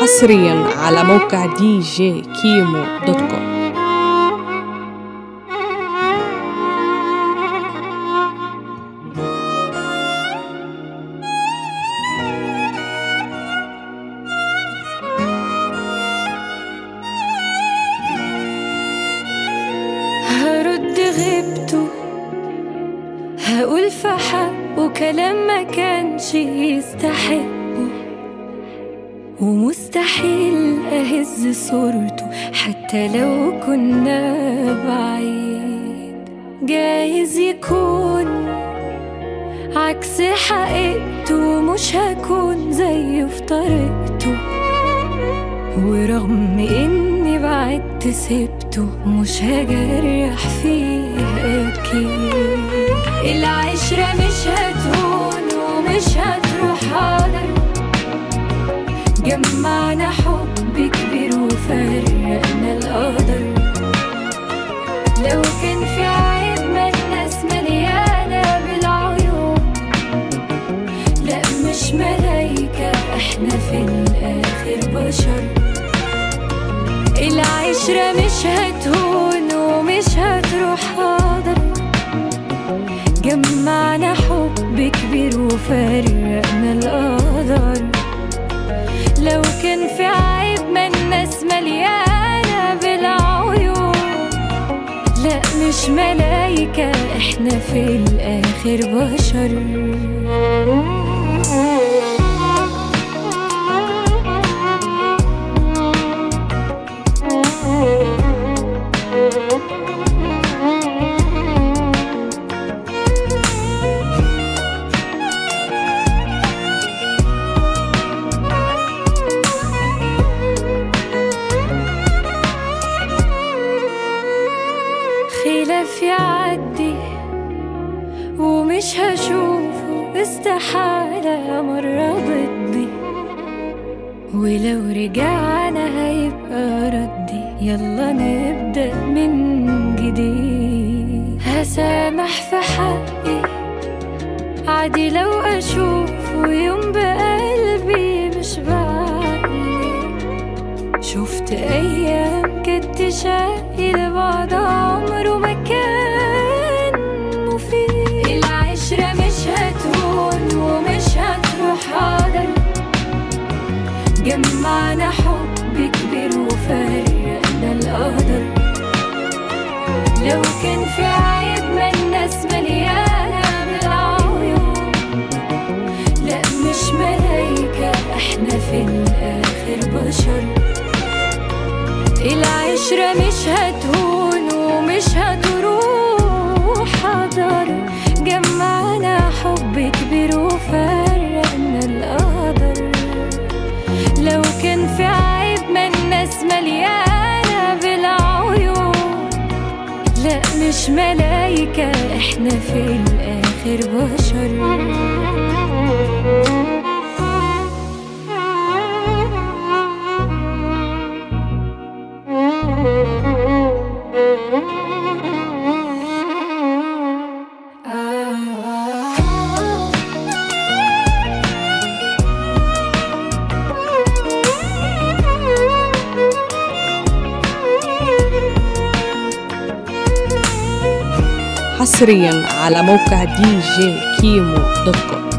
حصريا على موقع دي جي كيمو دوت كوم هرد غبته هقول في حقه كلام ما كانش يستحقه ومستحيل أهز صورته حتى لو كنا بعيد جايز يكون عكس حقيقته مش هكون زيه في طريقته ورغم اني بعدت سبته مش هجرح فيه اكيد العشرة مش هتهون ومش هتروح حاضر جمعنا حب كبير وفرقنا القدر لو كان في عيب ما الناس مليانة بالعيوب لا مش ملايكة احنا في الآخر بشر العشرة مش هتهون ومش هتروح حاضر جمعنا حب كبير وفرقنا القدر لو كان في عيب ما الناس مليانة بالعيوب لا مش ملايكة احنا في الآخر بشر خلاف يعدي ومش هشوفه استحالة مرة ضدي ولو رجعنا هيبقى ردي يلا نبدأ من جديد هسامح في حقي عادي لو أشوفه يوم بقلبي مش بعقلي شفت أيام كنت شقي لبعض عمره ما كان مفيد العشرة مش هتهون ومش هتروح حاضر جمعنا حب كبير وفرقنا القدر لو كان في عيب ما الناس مليانة بالعيوب لا مش ملايكة احنا في الآخر بشر العشرة مش هتهون ومش هتروح حضر جمعنا حب كبير وفرقنا القدر لو كان في عيب ما الناس مليانة بالعيوب لا مش ملايكة احنا في الآخر بشر حصريا على موقع دي جي كيمو دوت كوم